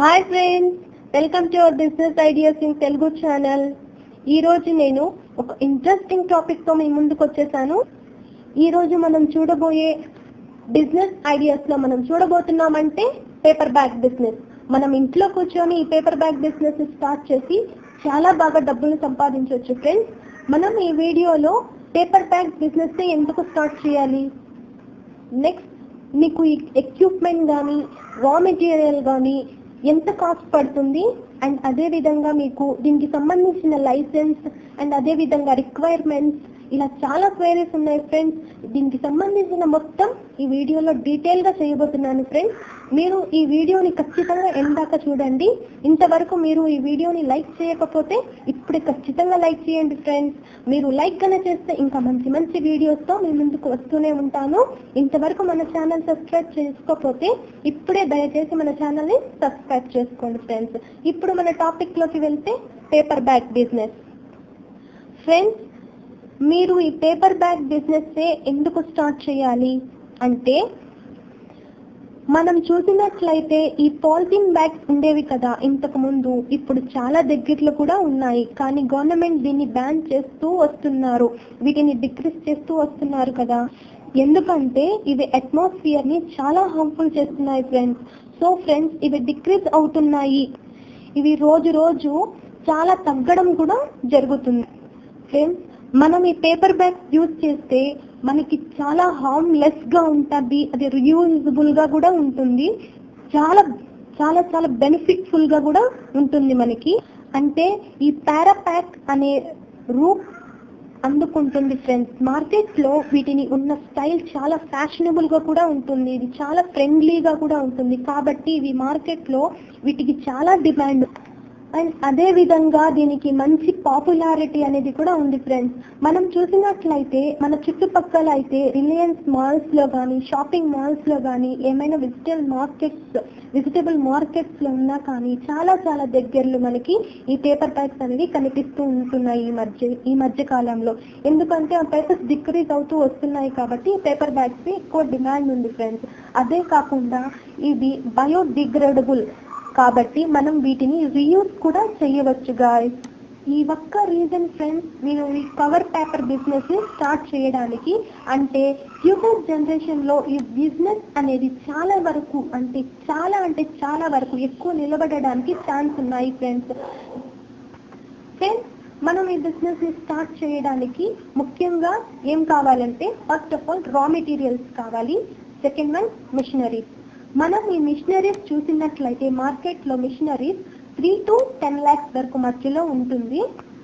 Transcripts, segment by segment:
hi friends welcome to our business ideas in Telugu channel ఈ రోజు నేను ఒక ఇంట్రెస్టింగ్ టాపిక్ తో మీ ముందుకు వచ్చేసాను ఈ రోజు మనం చూడబోయే బిజినెస్ ఐడియాస్ లో మనం చూడబోతున్నామంటే పేపర్ బ్యాగ్ బిజినెస్ మనం ఇంట్లో కూర్చొని ఈ పేపర్ బ్యాగ్ బిజినెస్ స్టార్ట్ చేసి చాలా బాగా డబ్బులు సంపాదించవచ్చు ఫ్రెండ్స్ మనం ఈ వీడియోలో పేపర్ బ్యాగ్ బిజినెస్ ఎందుకు స్టార్ట్ చేయాలి నెక్స్ట్ మీకు ఈ ఎక్విప్మెంట్ కానీ రా మెటీరియల్ కానీ ఎంత కాస్ట్ పడుతుంది అండ్ అదే విధంగా మీకు దీనికి సంబంధించిన లైసెన్స్ అండ్ అదే విధంగా రిక్వైర్మెంట్స్ ఇలా చాలా క్వైరీస్ ఉన్నాయి ఫ్రెండ్స్ దీనికి సంబంధించిన మొత్తం ఈ వీడియోలో డీటెయిల్ గా చేయబోతున్నాను ఫ్రెండ్స్ మీరు ఈ వీడియోని ఖచ్చితంగా ఎందాక చూడండి ఇంతవరకు మీరు ఈ వీడియోని లైక్ చేయకపోతే ఇప్పుడే ఖచ్చితంగా లైక్ చేయండి ఫ్రెండ్స్ మీరు లైక్ కన్నా చేస్తే ఇంకా మంచి మంచి వీడియోస్ తో మీ ముందుకు వస్తూనే ఉంటాను ఇంతవరకు మన ఛానల్ సబ్స్క్రైబ్ చేసుకోకపోతే ఇప్పుడే దయచేసి మన ఛానల్ ని సబ్స్క్రైబ్ చేసుకోండి ఫ్రెండ్స్ ఇప్పుడు మన టాపిక్ లోకి వెళ్తే పేపర్ బ్యాగ్ బిజినెస్ ఫ్రెండ్స్ మీరు ఈ పేపర్ బ్యాగ్ బిజినెస్ ఎందుకు స్టార్ట్ చేయాలి అంటే మనం చూసినట్లయితే ఈ పాలిథిన్ బ్యాగ్స్ ఉండేవి కదా ఇంతకు ముందు ఇప్పుడు చాలా దగ్గరలో కూడా ఉన్నాయి కానీ గవర్నమెంట్ దీన్ని బ్యాన్ చేస్తూ వస్తున్నారు వీటిని డిక్రీస్ చేస్తూ వస్తున్నారు కదా ఎందుకంటే ఇవి అట్మాస్ఫియర్ ని చాలా హార్మ్ఫుల్ చేస్తున్నాయి ఫ్రెండ్స్ సో ఫ్రెండ్స్ ఇవి డిక్రీజ్ అవుతున్నాయి ఇవి రోజు రోజు చాలా తగ్గడం కూడా జరుగుతుంది ఫ్రెండ్స్ మనం ఈ పేపర్ బ్యాగ్స్ యూజ్ చేస్తే మనకి చాలా హార్మ్లెస్ గా ఉంటుంది అది రియూజబుల్ గా కూడా ఉంటుంది చాలా చాలా చాలా బెనిఫిట్ఫుల్ గా కూడా ఉంటుంది మనకి అంటే ఈ పారాప్యాక్ అనే రూప్ అందుకుంటుంది ఫ్రెండ్స్ మార్కెట్ లో వీటిని ఉన్న స్టైల్ చాలా ఫ్యాషనబుల్ గా కూడా ఉంటుంది ఇది చాలా ఫ్రెండ్లీగా కూడా ఉంటుంది కాబట్టి ఇవి మార్కెట్ లో వీటికి చాలా డిమాండ్ అండ్ అదే విధంగా దీనికి మంచి పాపులారిటీ అనేది కూడా ఉంది ఫ్రెండ్స్ మనం చూసినట్లయితే మన చుట్టుపక్కల అయితే రిలయన్స్ మాల్స్ లో కానీ షాపింగ్ మాల్స్ లో కానీ ఏమైనా వెజిటబుల్ మార్కెట్స్ వెజిటబుల్ మార్కెట్స్ లో ఉన్నా కానీ చాలా చాలా దగ్గరలో మనకి ఈ పేపర్ బ్యాగ్స్ అనేవి కనిపిస్తూ ఉంటున్నాయి ఈ మధ్య ఈ మధ్య కాలంలో ఎందుకంటే ఆ పేపర్స్ డిక్రీజ్ అవుతూ వస్తున్నాయి కాబట్టి ఈ పేపర్ బ్యాగ్స్ ఎక్కువ డిమాండ్ ఉంది ఫ్రెండ్స్ అదే కాకుండా ఇవి బయోడిగ్రేడబుల్ కాబట్టి మనం వీటిని రీయూజ్ కూడా చేయవచ్చు గాయస్ ఈ ఒక్క రీజన్ ఫ్రెండ్స్ మీరు ఈ కవర్ పేపర్ బిజినెస్ స్టార్ట్ చేయడానికి అంటే ఫ్యూచర్ జనరేషన్ లో ఈ బిజినెస్ అనేది చాలా వరకు అంటే చాలా అంటే చాలా వరకు ఎక్కువ నిలబడడానికి ఛాన్స్ ఉన్నాయి ఫ్రెండ్స్ ఫ్రెండ్స్ మనం ఈ బిజినెస్ ని స్టార్ట్ చేయడానికి ముఖ్యంగా ఏం కావాలంటే first of all raw materials కావాలి సెకండ్ వన్ మిషనరీస్ మనం ఈ మిషనరీస్ చూసినట్లయితే మార్కెట్ లో machineries three to ten lakhs వరకు మధ్యలో ఉంటుంది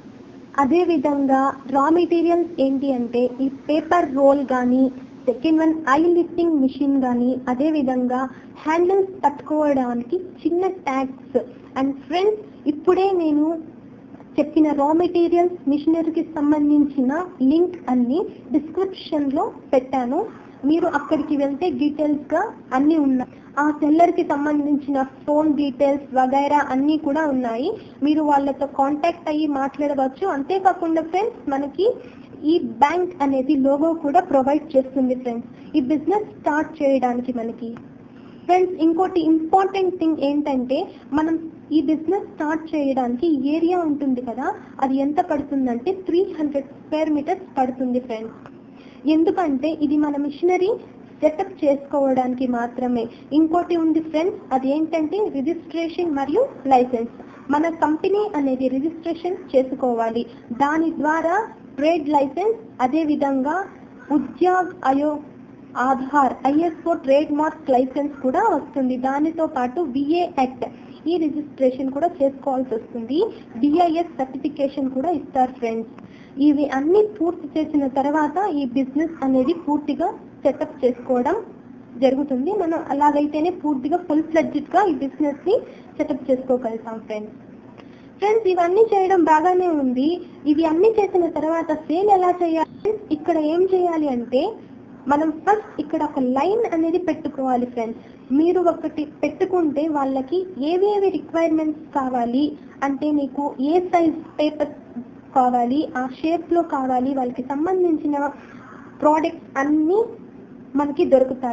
అదే విధంగా రా మెటీరియల్స్ ఏంటి అంటే ఈ పేపర్ రోల్ కానీ సెకండ్ వన్ ఐ లిఫ్టింగ్ మిషన్ కానీ అదే విధంగా హ్యాండిల్స్ పట్టుకోవడానికి చిన్న ట్యాగ్స్ అండ్ ఫ్రెండ్స్ ఇప్పుడే నేను చెప్పిన రా మెటీరియల్స్ మిషనరీకి సంబంధించిన లింక్ అన్ని డిస్క్రిప్షన్ లో పెట్టాను మీరు అక్కడికి వెళ్తే డీటెయిల్స్ గా అన్ని ఉన్నాయి ఆ సెల్లర్ కి సంబంధించిన ఫోన్ డీటెయిల్స్ వగైరా అన్ని కూడా ఉన్నాయి మీరు వాళ్ళతో కాంటాక్ట్ అయ్యి మాట్లాడవచ్చు అంతేకాకుండా ఫ్రెండ్స్ మనకి ఈ బ్యాంక్ అనేది లోగో కూడా ప్రొవైడ్ చేస్తుంది ఫ్రెండ్స్ ఈ బిజినెస్ స్టార్ట్ చేయడానికి మనకి ఫ్రెండ్స్ ఇంకోటి ఇంపార్టెంట్ థింగ్ ఏంటంటే మనం ఈ బిజినెస్ స్టార్ట్ చేయడానికి ఏరియా ఉంటుంది కదా అది ఎంత పడుతుందంటే త్రీ హండ్రెడ్ స్క్వేర్ మీటర్స్ పడుతుంది ఫ్రెండ్స్ ఎందుకంటే ఇది మన మిషనరీ సెటప్ చేసుకోవడానికి మాత్రమే ఇంకోటి ఉంది ఫ్రెండ్స్ అది ఏంటంటే రిజిస్ట్రేషన్ మరియు లైసెన్స్ మన కంపెనీ అనేది రిజిస్ట్రేషన్ చేసుకోవాలి దాని ద్వారా ట్రేడ్ లైసెన్స్ అదే విధంగా ఉద్యోగ్ అయో Aadhaar ISO trademark licence కూడా వస్తుంది దానితో పాటు విఏ యాక్ట్ ఈ రిజిస్ట్రేషన్ కూడా చేసుకోవాల్సి వస్తుంది డిఐఎస్ సర్టిఫికేషన్ కూడా ఇస్తారు ఫ్రెండ్స్ ఇవి అన్ని పూర్తి చేసిన తర్వాత ఈ బిజినెస్ అనేది పూర్తిగా సెటప్ చేసుకోవడం జరుగుతుంది మనం అలాగైతేనే పూర్తిగా ఫుల్ ఫ్లెడ్జ్డ్ గా ఈ బిజినెస్ ని సెటప్ చేసుకోగలుగుతాం ఫ్రెండ్స్ ఫ్రెండ్స్ ఇవన్నీ చేయడం బాగానే ఉంది ఇవి అన్ని చేసిన తర్వాత సేల్ ఎలా చేయాలి ఇక్కడ ఏం చేయాలి అంటే మనం ఫస్ట్ ఇక్కడ ఒక లైన్ అనేది పెట్టుకోవాలి ఫ్రెండ్స్ మీరు ఒకటి పెట్టుకుంటే వాళ్ళకి ఏవేవి రిక్వైర్మెంట్స్ కావాలి అంటే మీకు ఏ సైజ్ పేపర్ కావాలి ఆ షేప్ లో కావాలి వాళ్ళకి సంబంధించిన ప్రోడక్ట్స్ అన్ని మనకి దొరుకుతాయి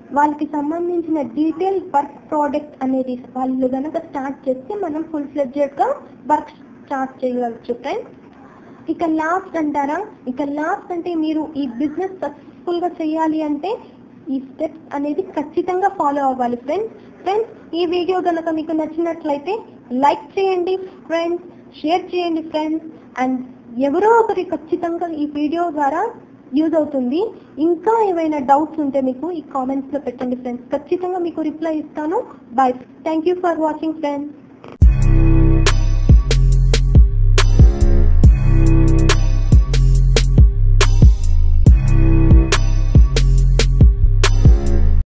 వాళ్ళకి సంబంధించిన డీటెయిల్ వర్క్ ప్రోడక్ట్ అనేది వాళ్ళు గనక స్టార్ట్ చేస్తే మనం ఫుల్ ఫ్లెడ్జెడ్ గా వర్క్ స్టార్ట్ చేయవచ్చు ఫ్రెండ్స్ ఇక లాస్ట్ అంటారా ఇక లాస్ట్ అంటే మీరు ఈ బిజినెస్ సక్సెస్ఫుల్ గా చేయాలి అంటే ఈ స్టెప్స్ అనేది ఖచ్చితంగా ఫాలో అవ్వాలి ఫ్రెండ్స్ ఫ్రెండ్స్ ఈ వీడియో కనుక మీకు నచ్చినట్లయితే లైక్ చేయండి ఫ్రెండ్స్ షేర్ చేయండి ఫ్రెండ్స్ అండ్ ఎవరో ఒకరి ఖచ్చితంగా ఈ వీడియో ద్వారా యూజ్ అవుతుంది ఇంకా ఏమైనా డౌట్స్ ఉంటే మీకు ఈ కామెంట్స్ లో పెట్టండి ఫ్రెండ్స్ ఖచ్చితంగా మీకు రిప్లై ఇస్తాను bye thank you for watching friends